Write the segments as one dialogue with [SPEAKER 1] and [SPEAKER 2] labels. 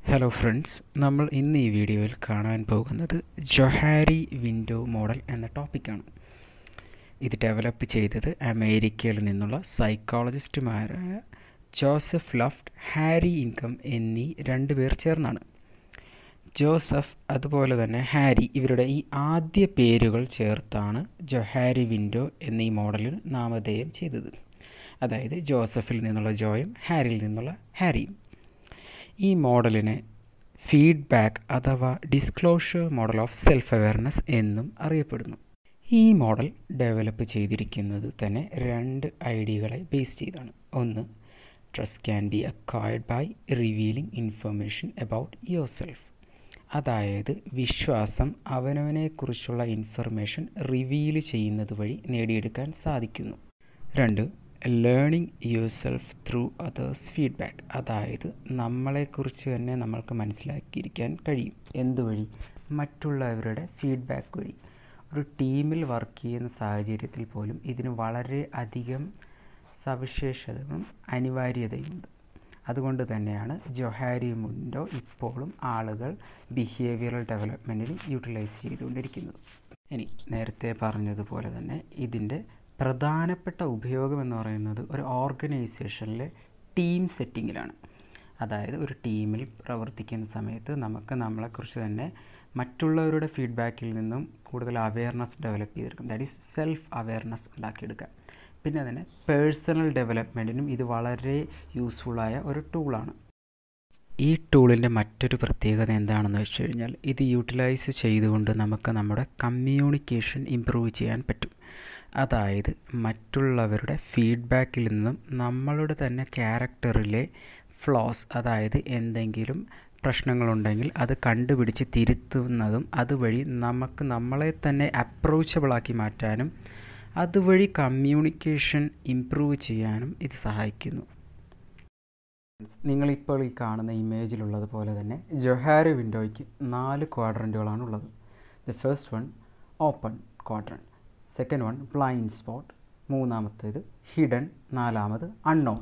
[SPEAKER 1] hello friends നമ്മൾ ഇന്ന് ഈ വീഡിയോയിൽ കാണാൻ പോകുന്നത് ജൊഹാരി വിൻഡോ മോഡൽ എന്ന ടോപ്പിക്കാണ് ഇത് ഡെവലപ്പ് ചെയ്തത് അമേരിക്കയിൽ നിന്നുള്ള സൈക്കോളജിസ്റ്റുമാരായ ജോസഫ് ലഫ്റ്റ് ഹാരി ഇൻകം എന്നീ രണ്ട് പേർ ചേർന്നാണ് ജോസഫ് അതുപോലെ തന്നെ ഹാരി ഇവരുടെ ഈ ആദ്യ പേരുകൾ ചേർത്താണ് ജൊഹാരി വിൻഡോ എന്നീ മോഡലിൽ നാമധേയം ചെയ്തത് അതായത് ജോസഫിൽ നിന്നുള്ള ജോയും ഹാരിയിൽ നിന്നുള്ള ഹാരിയും ഈ മോഡലിനെ ഫീഡ്ബാക്ക് അഥവാ disclosure model of self awareness എന്നും അറിയപ്പെടുന്നു ഈ മോഡൽ ഡെവലപ്പ് ചെയ്തിരിക്കുന്നത് തന്നെ രണ്ട് ഐഡിയകളെ ബേസ് ചെയ്താണ് ഒന്ന് trust can be acquired by revealing information about yourself അതായത് വിശ്വാസം അവനവനെക്കുറിച്ചുള്ള ഇൻഫർമേഷൻ റിവീൽ ചെയ്യുന്നത് വഴി നേടിയെടുക്കാൻ സാധിക്കുന്നു രണ്ട് learning yourself through others feedback അതായത് നമ്മളെക്കുറിച്ച് തന്നെ നമ്മൾക്ക് മനസ്സിലാക്കിയിരിക്കാൻ കഴിയും എന്തുവഴി മറ്റുള്ളവരുടെ ഫീഡ്ബാക്ക് വഴി ഒരു ടീമിൽ വർക്ക് ചെയ്യുന്ന സാഹചര്യത്തിൽ പോലും ഇതിന് വളരെ അധികം സവിശേഷതകളും അനിവാര്യതയുമുണ്ട് അതുകൊണ്ട് തന്നെയാണ് ജൊഹാരി മുൻഡോ ഇപ്പോഴും ആളുകൾ ബിഹേവിയറൽ ഡെവലപ്മെൻറ്റിൽ യൂട്ടിലൈസ് ചെയ്തുകൊണ്ടിരിക്കുന്നത് ഇനി നേരത്തെ പറഞ്ഞതുപോലെ തന്നെ ഇതിൻ്റെ പ്രധാനപ്പെട്ട ഉപയോഗം എന്ന് പറയുന്നത് ഒരു ഓർഗനൈസേഷനിലെ ടീം സെറ്റിങ്ങിലാണ് അതായത് ഒരു ടീമിൽ പ്രവർത്തിക്കുന്ന സമയത്ത് നമുക്ക് നമ്മളെക്കുറിച്ച് തന്നെ മറ്റുള്ളവരുടെ ഫീഡ്ബാക്കിൽ നിന്നും കൂടുതൽ അവയർനെസ് ഡെവലപ്പ് ചെയ്തെടുക്കും ദാറ്റ് ഈസ് സെൽഫ് അവയർനെസ് ഉണ്ടാക്കിയെടുക്കുക പിന്നെ തന്നെ പേഴ്സണൽ ഡെവലപ്മെൻറ്റിനും ഇത് വളരെ യൂസ്ഫുള്ളായ ഒരു ടൂളാണ് ഈ ടൂളിൻ്റെ മറ്റൊരു പ്രത്യേകത എന്താണെന്ന് വെച്ച് കഴിഞ്ഞാൽ ഇത് യൂട്ടിലൈസ് ചെയ്തുകൊണ്ട് നമുക്ക് നമ്മുടെ കമ്മ്യൂണിക്കേഷൻ ഇമ്പ്രൂവ് ചെയ്യാൻ പറ്റും അതായത് മറ്റുള്ളവരുടെ ഫീഡ്ബാക്കിൽ നിന്നും നമ്മളുടെ തന്നെ ക്യാരക്ടറിലെ ഫ്ലോസ് അതായത് എന്തെങ്കിലും പ്രശ്നങ്ങളുണ്ടെങ്കിൽ അത് കണ്ടുപിടിച്ച് തിരുത്തുന്നതും അതുവഴി നമുക്ക് നമ്മളെ തന്നെ അപ്രോച്ചബിളാക്കി മാറ്റാനും അതുവഴി കമ്മ്യൂണിക്കേഷൻ ഇമ്പ്രൂവ് ചെയ്യാനും ഇത് സഹായിക്കുന്നു നിങ്ങളിപ്പോൾ ഈ കാണുന്ന ഇമേജിലുള്ളത് പോലെ തന്നെ ജൊഹാരി വിൻഡോയ്ക്ക് നാല് ക്വാഡ്രൻറ്റുകളാണ് ഉള്ളത് the first one open quadrant second one blind spot മൂന്നാമത്തേത് ഹിഡൻ നാലാമത് അൺനോൺ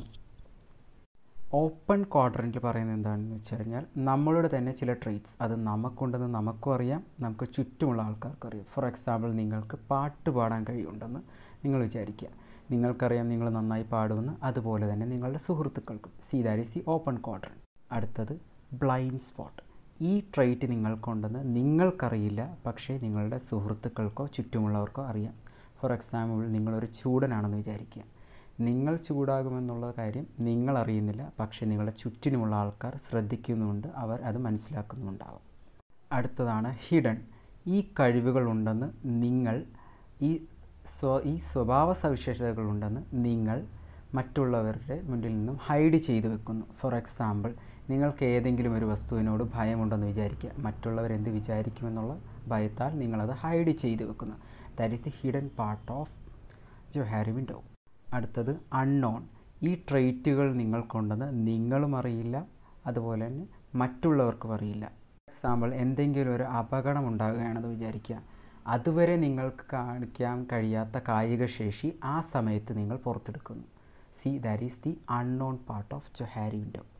[SPEAKER 1] ഓപ്പൺ ക്വാഡ്രൻറ്റിൽ പറയുന്നത് എന്താണെന്ന് വെച്ച് കഴിഞ്ഞാൽ നമ്മളുടെ തന്നെ ചില ട്രേറ്റ്സ് അത് നമുക്കുണ്ടെന്ന് നമുക്കും അറിയാം നമുക്ക് ചുറ്റുമുള്ള ആൾക്കാർക്കും അറിയാം ഫോർ എക്സാമ്പിൾ നിങ്ങൾക്ക് പാട്ട് പാടാൻ കഴിയുണ്ടെന്ന് നിങ്ങൾ വിചാരിക്കുക നിങ്ങൾക്കറിയാം നിങ്ങൾ നന്നായി പാടുമെന്ന് അതുപോലെ തന്നെ നിങ്ങളുടെ സുഹൃത്തുക്കൾക്കും see that is the open quadrant അടുത്തത് ബ്ലൈൻഡ് സ്പോട്ട് ഈ ട്രേറ്റ് നിങ്ങൾക്കുണ്ടെന്ന് നിങ്ങൾക്കറിയില്ല പക്ഷേ നിങ്ങളുടെ സുഹൃത്തുക്കൾക്കോ ചുറ്റുമുള്ളവർക്കോ അറിയാം ഫോർ എക്സാമ്പിൾ നിങ്ങളൊരു ചൂടനാണെന്ന് വിചാരിക്കുക നിങ്ങൾ ചൂടാകുമെന്നുള്ള കാര്യം നിങ്ങൾ അറിയുന്നില്ല പക്ഷേ നിങ്ങളുടെ ചുറ്റിനുമുള്ള ആൾക്കാർ ശ്രദ്ധിക്കുന്നുണ്ട് അവർ അത് മനസ്സിലാക്കുന്നുണ്ടാവും അടുത്തതാണ് ഹിഡൻ ഈ കഴിവുകളുണ്ടെന്ന് നിങ്ങൾ ഈ സ്വ ഈ സ്വഭാവ സവിശേഷതകളുണ്ടെന്ന് നിങ്ങൾ മറ്റുള്ളവരുടെ മുന്നിൽ നിന്നും ഹൈഡ് ചെയ്തു വെക്കുന്നു ഫോർ എക്സാമ്പിൾ നിങ്ങൾക്ക് ഏതെങ്കിലും ഒരു വസ്തുവിനോട് ഭയമുണ്ടെന്ന് വിചാരിക്കുക മറ്റുള്ളവർ എന്ത് വിചാരിക്കുമെന്നുള്ള ഭയത്താൽ നിങ്ങളത് ഹൈഡ് ചെയ്തു വെക്കുന്നു that is the hidden part of Johari window അടുത്തത് അൺനോൺ ഈ ട്രെയ്റ്റുകൾ നിങ്ങൾക്കുണ്ടെന്ന് നിങ്ങളും അറിയില്ല അതുപോലെ തന്നെ മറ്റുള്ളവർക്കും അറിയില്ല എക്സാമ്പിൾ എന്തെങ്കിലും ഒരു അപകടം ഉണ്ടാകുകയാണെന്ന് വിചാരിക്കുക അതുവരെ നിങ്ങൾക്ക് കാണിക്കാൻ കഴിയാത്ത കായിക ശേഷി ആ സമയത്ത് നിങ്ങൾ പുറത്തെടുക്കുന്നു see that is the unknown part of Johari window